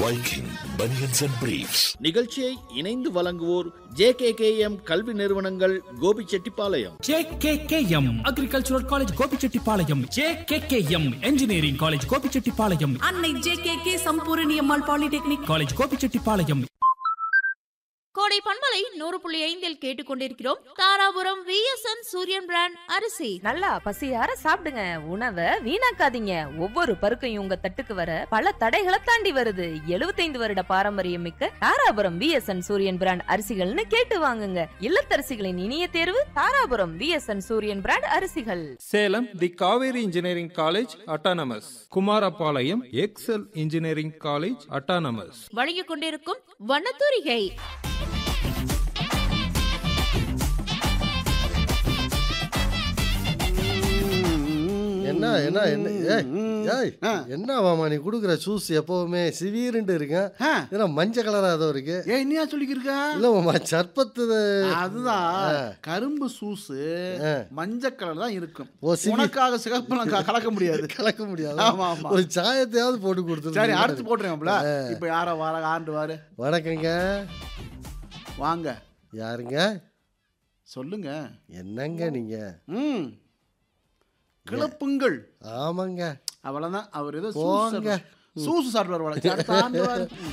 Viking Bunions and Briefs. நிகழ்ச்சியை இணைந்து வழங்குவோர் ஜே கே கே எம் கல்வி நிறுவனங்கள் Gobichettipalayam JKKM agricultural college Gobichettipalayam JKKM engineering college Gobichettipalayam Annai J K K Sampoorani Ammal polytechnic college Gobichettipalayam Kodai பண்பலை நூறு புள்ளி ஐந்தில் கேட்டுக்கொண்டிருக்கிறோம் தாராபுரம் விஎஸ்என் சூரியன் பிராண்ட் அரிசி நல்லா பசியார சாப்பிடுங்க உணவை வீணாக்காதீங்க ஒவ்வொரு பருக்கையும் உங்க தட்டுக்கு வர பல தடைகளை தாண்டி வருது 75 வருட பாரம்பரியம் மிக்க தாராபுரம் விஎஸ்என் சூரியன் பிராண்ட் அரிசிகள்னு கேட்டு வாங்குங்க இல்லத்தரசிகளின் இனிய தேர்வு தாராபுரம் விஎஸ்என் சூரியன் பிராண்ட் அரிசிகள் Salem the Kaveri engineering college autonomous Kumarapalayam Excel engineering college autonomous வழங்கிக் கொண்டிருக்கும் வண்ணத்தூரிகை என்ன என்ன என்ன ஏய் ஏய் என்ன மாமா நீ கொடுக்குற ஜூஸ் எப்பவுமே சிவீருண்டு இருக்கேன் ஏன்னா மஞ்சள் கலரா ஏதோ இருக்கு ஏ என்னையா சொல்லிக்கிருக்க இல்ல மாமா சர்பத்து அதுதான் கரும்பு சூசு ஆ. மஞ்சள் கலர் தான் இருக்கும் ஓ, சிவி- உனக்காக சிகப்பெல்லாம் க- கலக்க முடியாது கலக்க முடியாது ஆமா, ஆமா. ஒரு சாயத்தையாவது போட்டு கொடுத்துரு சரி அடுத்து போட்டுருவோம்ல இப்ப யாரோ வர ஆண்டு வாரு வணக்கங்க வாங்க யாருங்க சொல்லுங்க என்னங்க நீங்க ம் கிளப்புங்கள் ஆமாங்க அவ்வளவுதான் அவர் ஏதோ போங்க. சூசு சூசு சாப்பிடுவார் போல. சரி, அடுத்த ஆண்டு வாரு. ம்.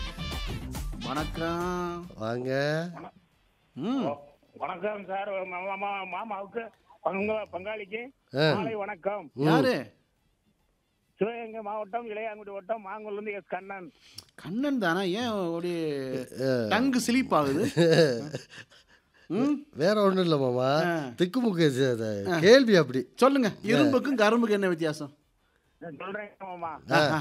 வணக்கம் வாங்க ம் வணக்கம் சார் மாமா மாமாவுக்கு பங்க பங்காளிக்கு ஆ. மாலை வணக்கம் யாரு சிவகங்கை மாவட்டம் இளையாங்குடி வட்டம் மாங்கூர்லேருந்து எஸ் கண்ணன் கண்ணன் தானே ஏன் ஒரு டங்கு சிலிப் ஆகுது ம் வேற ஒண்ணும் இல்ல மாமா ஆ. திக்குமுக்கு சே- அது கேள்வி அப்படி சொல்லுங்க இரும்புக்கும் கரும்புக்கும் என்ன வித்தியாசம் நான் சொல்றேன் மாமா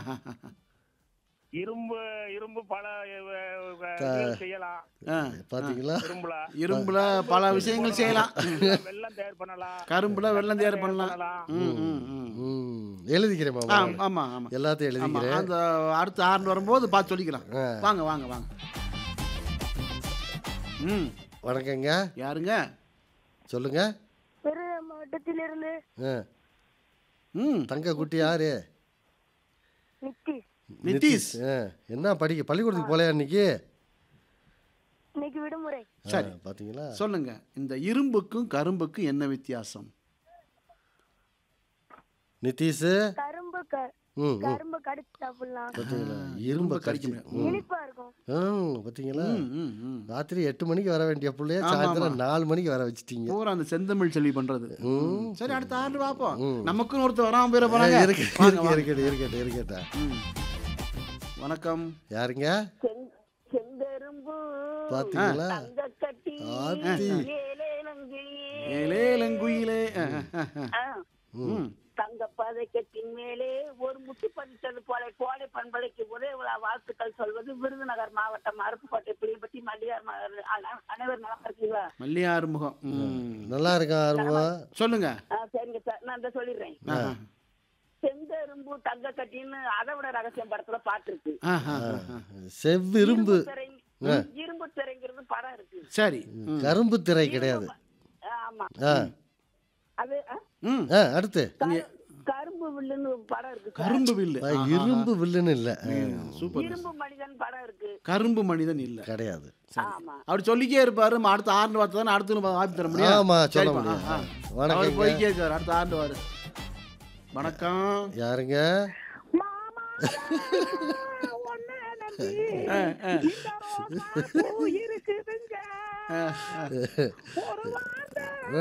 இரும்பு இரும்பு பல அஹ், அஹ், இது செய்யலாம் ஆ, பாத்தீங்களா இரும்புல இரும்புல பல விஷயங்கள் செய்யலாம் வெள்ளம் தயார் பண்ணலாம் கரும்புல வெள்ளம் தயார் பண்ணலாம் பண்ணலாம் ம், ம், ம். ம் எழுதிக்கிறேன் மாமா ஆம், ஆமா ஆமா எல்லாத்தையும் ஆமா எழுதிக்கிறேன் அந்த அடுத்த ஆண்டு வரும்போது பார்த்து சொல்லிக்கலாம் ஆ. வாங்க வாங்க வாங்க ம் வணக்கங்க யாருங்க சொல்லுங்க மாவட்டத்திலிருந்து ஆ, ம் தங்க குட்டி யாரு நித்திஷ் நிதிஷ் ஆ, என்ன படிக்க பள்ளிக்கூடத்துக்கு போலையா இன்னைக்கு இன்னைக்கு விடுமுறை சரி ஆ, பாத்தீங்களா சொல்லுங்க இந்த இரும்புக்கும் கரும்புக்கும் என்ன வித்தியாசம் நிதிஷ் கரும்பு க- ம் ம் கரும்பு கடிச்சு சாப்பிடலாம் பாத்தீங்களா இரும்பை இரும்ப கடிக்க கடிச்சு முடியாது. ம். இனிப்பா இருக்கும் ம், பாத்தீங்களா ம், ம், ம். ராத்திரி எட்டு மணிக்கு வர வேண்டிய பிள்ளைய ஆமா, சாயந்தரம் ஆமா. நாலு மணிக்கு வர வச்சிட்டீங்க பூரா அந்த செந்தமிழ் செல்வி பண்றது ம். சரி அடுத்த ஆண்டு பார்ப்போம் ம். நமக்குன்னு ஒருத்தர் வராம போயிட போறாங்க இருக்கு வாங்க, இருக்கு வாங்க. இருக்கட்டும் இருக்கட்டும் இருக்கட்டும் ம். வணக்கம் யாருங்க செந்தரும்பு பாத்தீங்களா தங்க கட்டி ஆத்தி. ஏலேலங்கிளியே. ஏலேலங்குயிலே ஆ, ம். தங்க பதக்கத்தின் மேலே ஒரு முத்து பதித்தது போல கோடை பண்பலைக்கு ஒரே விழா வாழ்த்துக்கள் சொல்வது விருதுநகர் மாவட்டம் அருப்புக்கோட்டை புளியப்பட்டி மல்லியார் மகர் அன- அனைவரும் நல்லா இருக்கீங்களா மல்லியார் முகம் ம். நல்லா இருக்கா ஆர்வம் சொல்லுங்க ஆ, சரிங்க சார் நான் இந்த சொல்லிடுறேன் ஆஹா. செந்தரும்பு தங்க கட்டின்னு அதை விட ரகசியம் படத்துல பாட்டு இருக்கு ஆஹா, ஆஹா. செவ்விரும்பு திரை இரும்பு திரைங்கிறது படம் இருக்கு சரி ம். கரும்பு திரை கிடையாது ஆமா ஆ அது ஆ, ம். ஆ அடுத்து கரு- கரும்பு வில்லுன்னு ஒரு படம் இருக்கு சார். கரும்பு வில்லு ஆ, இரும்பு வில்லுன்னு இல்ல ஆ, சூப்பர் இரும்பு மனிதன் படம் இருக்கு கரும்பு மனிதன் இல்ல கிடையாது ஆமா அவர் சொல்லிக்கே இருப்பாரு நம்ம அடுத்த ஆண்டு வார்த்தை தானே அடுத்து நம்ம வாய்ப்பு தர முடியும் ஆமா சொல்ல சரிப்பா, முடியும் ஆ, ஆ. அவர் வணக்கங்க போய்க்கே இருக்காரு அடுத்த ஆண்டு வாரு வணக்கம் யாருங்க ஆ, ஆ. இருக்குதுங்க ஆ, ஆ. ஆ,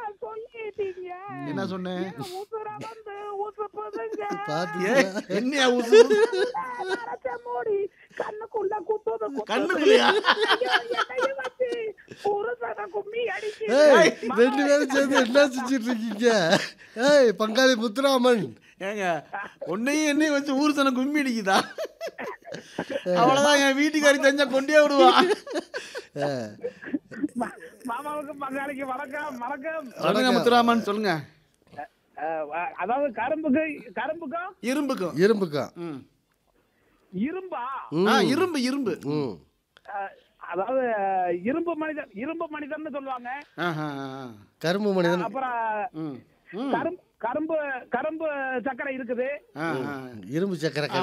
என்ன சொன்னேன் உசுர வந்து உசுப்புதுங்க பாத்தீங்களா ஏய், என்னையா ஊசு மூடி கண்ணுக்குள்ள குத்துது கண்ணுக்குள்ளையா எண்ணெயை வச்சு புருஷனை கும்மி அடிச்சு ஏய் ரெண்டு பேரும் சேர்ந்து என்ன செஞ்சுட்டு இருக்கீங்க ஏய் பங்காளி முத்துராமன் ஏங்க உன்னையும் என்னையும் வச்சு ஊர் சனம் கும்மி அடிக்குதா அவ்வளவுதான் என் வீட்டுக்காரி தெரிஞ்சா கொண்டே விடுவா ஆ, மாமாவுக்கு பங்காளிக்கு வணக்கம் வணக்கம் சொல்லுங்க முத்துராமன் சொல்லுங்க அஹ், அஹ், அதாவது கரும்புக்கு கரும்புக்கும் இரும்புக்கும் இரும்புக்கா ம். இரும்பா ஆ, இரும்பு இரும்பு ம் அஹ், அதாவது அஹ், இரும்பு மனிதன் இரும்பு மனிதன் சொல்லுவாங்க ஆஹா, ஆஹா. கரும்பு மனிதன் அப்புறம் ம். ம். கரும்பு கரும்பு கரும்பு சக்கரை இருக்குது ஆ, ஆ. இரும்பு சக்கரை